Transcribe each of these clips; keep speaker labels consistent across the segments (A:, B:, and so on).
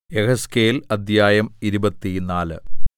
A: യെഹെസ്കേൽ അദ്ധ്യായം ഇരുപത്തിനാല്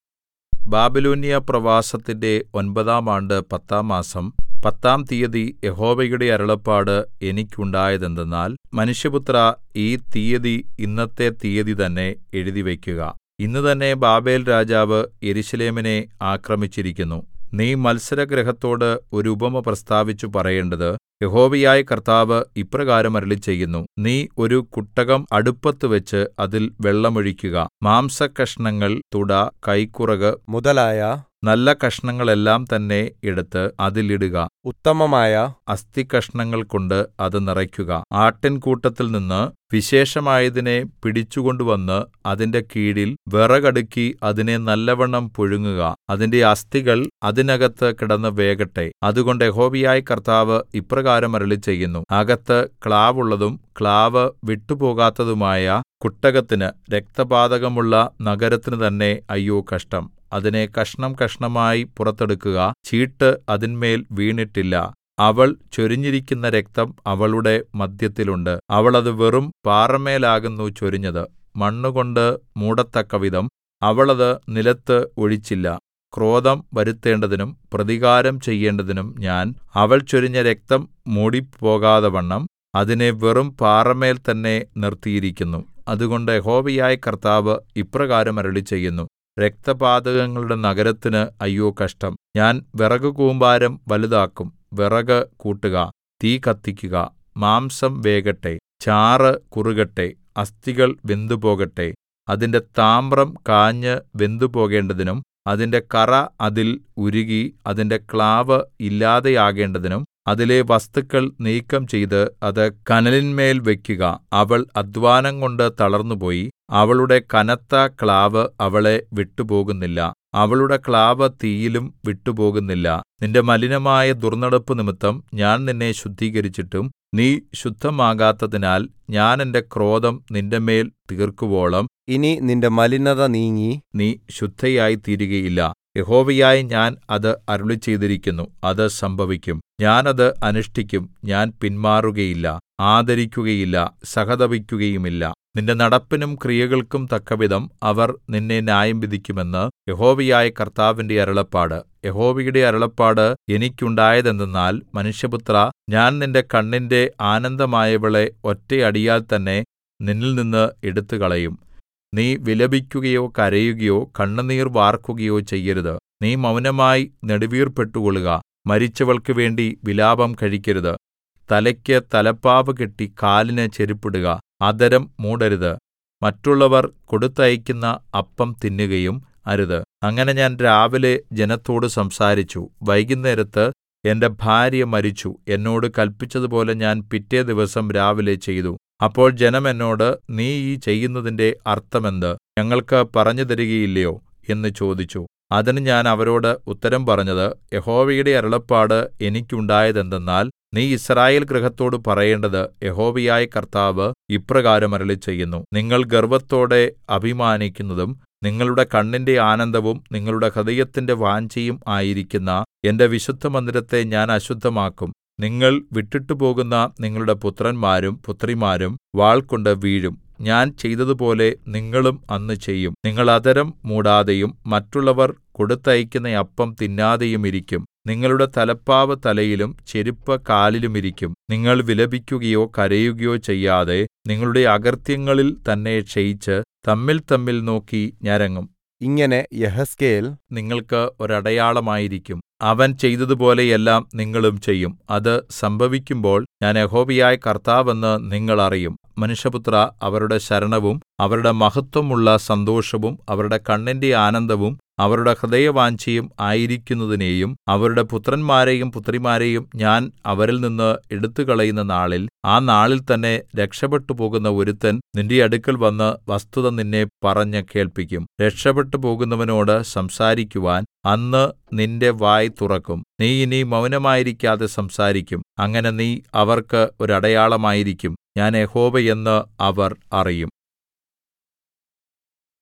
A: ബാബിലോന്യ പ്രവാസത്തിന്റെ ഒമ്പതാം ആണ്ട് പത്താം മാസം പത്താം തീയതി യഹോവയുടെ അരുളപ്പാട് എനിക്കുണ്ടായതെന്തെന്നാൽ മനുഷ്യപുത്രാ ഈ തീയതി ഇന്നത്തെ തീയതി തന്നെ എഴുതിവയ്ക്കുക ഇന്ന് തന്നെ ബാബേൽരാജാവ് യെരൂശലേമിനെ ആക്രമിച്ചിരിക്കുന്നു നീ മത്സരഗൃഹത്തോട് ഒരു ഉപമ പ്രസ്താവിച്ചു പറയേണ്ടത് യഹോവയായ കർത്താവ് ഇപ്രകാരം അരുളിച്ചെയ്യുന്നു നീ ഒരു കുട്ടകം അടുപ്പത്തുവച്ച് അതിൽ വെള്ളമൊഴിക്കുക മാംസക്കഷണങ്ങൾ തുട കൈക്കുറക്
B: മുതലായ
A: നല്ല കഷണങ്ങളെല്ലാം തന്നെ എടുത്ത് അതിൽ ഇടുക
B: ഉത്തമമായ
A: അസ്ഥിക്കഷണങ്ങൾ കൊണ്ട് അത് നിറയ്ക്കുക ആട്ടിൻകൂട്ടത്തിൽനിന്ന് വിശേഷമായതിനെ പിടിച്ചുകൊണ്ടുവന്ന് അതിന്റെ കീഴിൽ വിറകടുക്കി അതിനെ നല്ലവണ്ണം പുഴുങ്ങുക അതിന്റെ അസ്ഥികൾ അതിനകത്ത് കിടന്ന് വേകട്ടെ അതുകൊണ്ട് യഹോവയായ കർത്താവ് ഇപ്രകാരം അരുളിച്ചെയ്യുന്നു അകത്ത് ക്ലാവുള്ളതും ക്ലാവ് വിട്ടുപോകാത്തതുമായ കുട്ടകത്തിന് രക്തപാതകമുള്ള നഗരത്തിന് തന്നെ അയ്യോ കഷ്ടം അതിനെ കഷണം കഷണമായി പുറത്തെടുക്കുക ചീട്ട് അതിന്മേൽ വീണിട്ടില്ല അവൾ ചൊരിഞ്ഞിരിക്കുന്ന രക്തം അവളുടെ മദ്ധ്യത്തിലുണ്ട് അവൾ അത് വെറും പാറമേലാകുന്നു ചൊരിഞ്ഞത് മണ്ണുകൊണ്ട് മൂടത്തക്കവിധം അവൾ അത് നിലത്ത് ഒഴിച്ചില്ല ക്രോധം വരുത്തേണ്ടതിനും പ്രതികാരം ചെയ്യേണ്ടതിനും ഞാൻ അവൾ ചൊരിഞ്ഞ രക്തം മൂടിപ്പോകാതവണ്ണം അതിനെ വെറും പാറമേൽ തന്നെ നിർത്തിയിരിക്കുന്നു അതുകൊണ്ട് യഹോവയായ കർത്താവ് ഇപ്രകാരം അരുളിച്ചെയ്യുന്നു രക്തപാതകങ്ങളുടെ നഗരത്തിന് അയ്യോ കഷ്ടം ഞാൻ വിറകുകൂമ്പാരം വലുതാക്കും വിറക് കൂട്ടുക തീ കത്തിക്കുക മാംസം വേകട്ടെ ചാറ് കുറുകട്ടെ അസ്ഥികൾ വെന്തുപോകട്ടെ അതിന്റെ താമ്രം കാഞ്ഞ് വെന്തുപോകേണ്ടതിനും അതിന്റെ കറ അതിൽ ഉരുകി അതിന്റെ ക്ലാവ് ഇല്ലാതെയാകേണ്ടതിനും അതിലെ വസ്തുക്കൾ നീക്കം ചെയ്ത് അത് കനലിന്മേൽ വയ്ക്കുക അവൾ അധ്വാനംകൊണ്ട് തളർന്നുപോയി അവളുടെ കനത്ത ക്ലാവ് അവളെ വിട്ടുപോകുന്നില്ല അവളുടെ ക്ലാവ് തീയിലും വിട്ടുപോകുന്നില്ല നിന്റെ മലിനമായ ദുർന്നടപ്പ് നിമിത്തം ഞാൻ നിന്നെ ശുദ്ധീകരിച്ചിട്ടും നീ ശുദ്ധമാകാത്തതിനാൽ ഞാൻ എന്റെ ക്രോധം നിന്റെമേൽ തീർക്കുവോളം
B: ഇനി നിന്റെ മലിനത നീങ്ങി
A: നീ ശുദ്ധയായിത്തീരുകയില്ല യഹോവയായ ഞാൻ അത് അരുളിച്ചെയ്തിരിക്കുന്നു അത് സംഭവിക്കും ഞാൻ അത് അനുഷ്ഠിക്കും ഞാൻ പിന്മാറുകയില്ല ആദരിക്കുകയില്ല സഹതപിക്കുകയുമില്ല നിന്റെ നടപ്പിനും ക്രിയകൾക്കും തക്കവിധം അവർ നിന്നെ ന്യായം വിധിക്കുമെന്ന് യഹോവയായ കർത്താവിന്റെ അരുളപ്പാട് യഹോവയുടെ അരുളപ്പാട് എനിക്കുണ്ടായതെന്തെന്നാൽ മനുഷ്യപുത്രാ ഞാൻ നിന്റെ കണ്ണിന്റെ ആനന്ദമായവളെ ഒറ്റയടിയാൽ തന്നെ നിന്നിൽനിന്ന് എടുത്തുകളയും നീ വിലപിക്കുകയോ കരയുകയോ കണ്ണുനീർ വാർക്കുകയോ ചെയ്യരുത് നീ മൗനമായി നെടുവീർപ്പെട്ടുകൊള്ളുക മരിച്ചവൾക്കു വേണ്ടി വിലാപം കഴിക്കരുത് തലയ്ക്ക് തലപ്പാവ് കെട്ടി കാലിന് ചെരുപ്പിടുക അധരം മൂടരുത് മറ്റുള്ളവർ കൊടുത്തയക്കുന്ന അപ്പം തിന്നുകയും അരുത് അങ്ങനെ ഞാൻ രാവിലെ ജനത്തോട് സംസാരിച്ചു വൈകുന്നേരത്ത് എന്റെ ഭാര്യ മരിച്ചു എന്നോട് കല്പിച്ചതുപോലെ ഞാൻ പിറ്റേ ദിവസം രാവിലെ ചെയ്തു അപ്പോൾ ജനം എന്നോട് നീ ഈ ചെയ്യുന്നതിന്റെ അർത്ഥമെന്ത് ഞങ്ങൾക്ക് പറഞ്ഞു തരികയില്ലയോ എന്ന് ചോദിച്ചു അതിന് ഞാൻ അവരോട് ഉത്തരം പറഞ്ഞത് യഹോവയുടെ അരുളപ്പാട് എനിക്കുണ്ടായതെന്തെന്നാൽ നീ യിസ്രായേൽ ഗൃഹത്തോട് പറയേണ്ടത് യഹോവയായ കർത്താവ് ഇപ്രകാരം അരുളിച്ചെയ്യുന്നു നിങ്ങൾ ഗർവ്വത്തോടെ അഭിമാനിക്കുന്നതും നിങ്ങളുടെ കണ്ണിന്റെ ആനന്ദവും നിങ്ങളുടെ ഹൃദയത്തിന്റെ വാഞ്ഛയും ആയിരിക്കുന്ന എന്റെ വിശുദ്ധമന്ദിരത്തെ ഞാൻ അശുദ്ധമാക്കും നിങ്ങൾ വിട്ടിട്ടുപോകുന്ന നിങ്ങളുടെ പുത്രന്മാരും പുത്രിമാരും വാൾകൊണ്ട് വീഴും ഞാൻ ചെയ്തതുപോലെ നിങ്ങളും അന്ന് ചെയ്യും നിങ്ങൾ അധരം മൂടാതെയും മറ്റുള്ളവർ കൊടുത്തയക്കുന്ന അപ്പം തിന്നാതെയും ഇരിക്കും നിങ്ങളുടെ തലപ്പാവ് തലയിലും ചെരുപ്പ് കാലിലും ഇരിക്കും നിങ്ങൾ വിലപിക്കുകയോ കരയുകയോ ചെയ്യാതെ നിങ്ങളുടെ അകൃത്യങ്ങളിൽ തന്നെ ക്ഷയിച്ച് തമ്മിൽതമ്മിൽ നോക്കി ഞരങ്ങും
B: ഇങ്ങനെ യഹസ്കേൽ
A: നിങ്ങൾക്ക് ഒരടയാളമായിരിക്കും അവൻ ചെയ്തതുപോലെയെല്ലാം നിങ്ങളും ചെയ്യും അത് സംഭവിക്കുമ്പോൾ ഞാൻ യഹോവയായ കർത്താവെന്ന് നിങ്ങൾ അറിയും മനുഷ്യപുത്രാ അവരുടെ ശരണവും അവരുടെ മഹത്വമുള്ള സന്തോഷവും അവരുടെ കണ്ണിന്റെ ആനന്ദവും അവരുടെ ഹൃദയവാഞ്ഛയും ആയിരിക്കുന്നതിനെയും അവരുടെ പുത്രന്മാരെയും പുത്രിമാരെയും ഞാൻ അവരിൽ നിന്ന് എടുത്തുകളയുന്ന നാളിൽ ആ നാളിൽ തന്നെ രക്ഷപ്പെട്ടു പോകുന്ന ഒരുത്തൻ നിന്റെ അടുക്കൽ വന്ന് വസ്തുത നിന്നെ പറഞ്ഞ് കേൾപ്പിക്കും രക്ഷപ്പെട്ടു പോകുന്നവനോട് സംസാരിക്കുവാൻ അന്ന് നിന്റെ വായ് തുറക്കും നീ ഇനി മൗനമായിരിക്കാതെ സംസാരിക്കും അങ്ങനെ നീ അവർക്ക് ഒരടയാളമായിരിക്കും ഞാൻ യഹോവ എന്ന് അവർ അറിയും